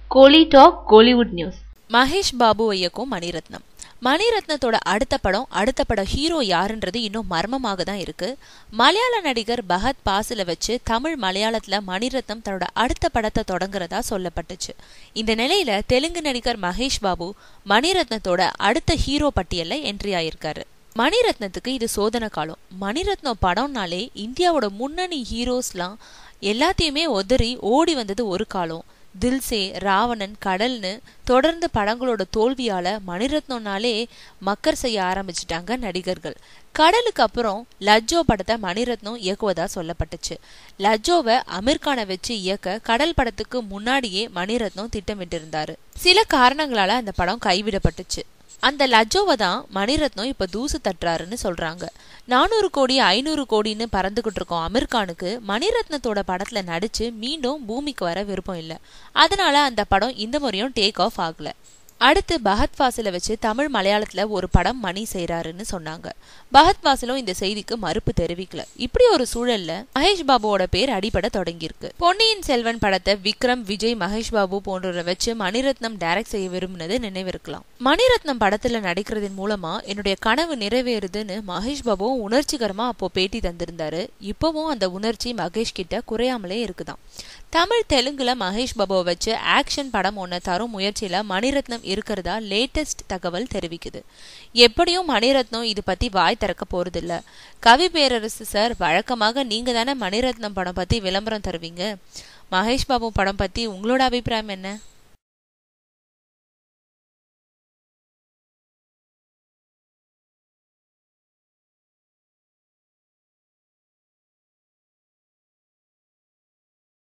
கோலி talk Kollywood news Mahesh Babu இயக்கும் மணிரத்னம் மணிரத்னத்தோட அடுத்த படம் அடுத்த பட ஹீரோ யாருன்றது இன்னும் மர்மமாக தான் இருக்கு மலையாள நடிகர் பகத் பாசில வச்சு தமிழ் மலையாளத்துல மணிரத்னம் தன்னோட அடுத்த படத்தை தொடங்குறதா சொல்லப்பட்டுச்சு இந்த நிலையில தெலுங்கு நடிகர் மகேஷ் பாபு மணிரத்னத்தோட அடுத்த ஹீரோ பட்டியல்ல என்ட்ரி ஆயிருக்காரு மணிரத்னத்துக்கு இது சோதனை காலம் மணிரத்னம் படம்னாலே இந்தியாவோட முன்னணி ஹீரோஸ்லாம் எல்லாத்தையுமே உதறி ஓடி வந்தது ஒரு காலம் தில்சே ராவணன் கடல்னு தொடர்ந்து படங்களோட தோல்வியால மணிரத்னம்னாலே மக்கர் செய்ய ஆரம்பிச்சிட்டாங்க நடிகர்கள் கடலுக்கு அப்புறம் லஜ்ஜோ படத்தை மணிரத்னம் இயக்குவதா சொல்லப்பட்டுச்சு லஜ்ஜோவை அமீர்கானை வச்சு இயக்க கடல் படத்துக்கு முன்னாடியே மணிரத்னம் திட்டமிட்டு இருந்தாரு சில காரணங்களால அந்த படம் கைவிடப்பட்டுச்சு அந்த லஜ்ஜோவை தான் மணிரத்னம் இப்ப தூசு தட்டுறாருன்னு சொல்றாங்க நானூறு கோடி ஐநூறு கோடின்னு பறந்துகிட்டு இருக்கோம் அமீர்கானுக்கு மணிரத்னத்தோட படத்துல நடிச்சு மீண்டும் பூமிக்கு வர விருப்பம் இல்லை அதனால அந்த படம் இந்த முறையும் டேக் ஆஃப் ஆகல அடுத்து பகத் வாசலை வச்சு தமிழ் மலையாளத்துல ஒரு படம் மணி செய்யறாருன்னு சொன்னாங்க பகத் வாசலும் இந்த செய்திக்கு மறுப்பு தெரிவிக்கல இப்படி ஒரு சூழல்ல மகேஷ் பாபுவோட பேர் அடிபட தொடங்கியிருக்கு பொன்னியின் செல்வன் படத்தை விக்ரம் விஜய் மகேஷ் பாபு போன்றவரை வச்சு மணிரத்னம் டைரக்ட் செய்ய விரும்பினது நினைவிருக்கலாம் மணிரத்னம் படத்துல நடிக்கிறதன் மூலமா என்னுடைய கனவு நிறைவேறுதுன்னு மகேஷ் பாபுவும் உணர்ச்சிகரமா அப்போ பேட்டி தந்திருந்தாரு இப்பவும் அந்த உணர்ச்சி மகேஷ் கிட்ட குறையாமலே இருக்குதாம் தமிழ் தெலுங்குல மகேஷ் பாபுவை வச்சு ஆக்ஷன் படம் ஒன்று தரும் முயற்சியில மணிரத்னம் இருக்கிறதா லேட்டஸ்ட் தகவல் தெரிவிக்குது எப்படியும் மணிரத்னம் இது பத்தி வாய் திறக்க போறதில்ல கவி பேரரசு சார் வழக்கமாக நீங்க தானே மணிரத்னம் படம் பத்தி விளம்பரம் தருவீங்க மகேஷ் பாபு படம் பத்தி உங்களோட அபிப்பிராயம் என்ன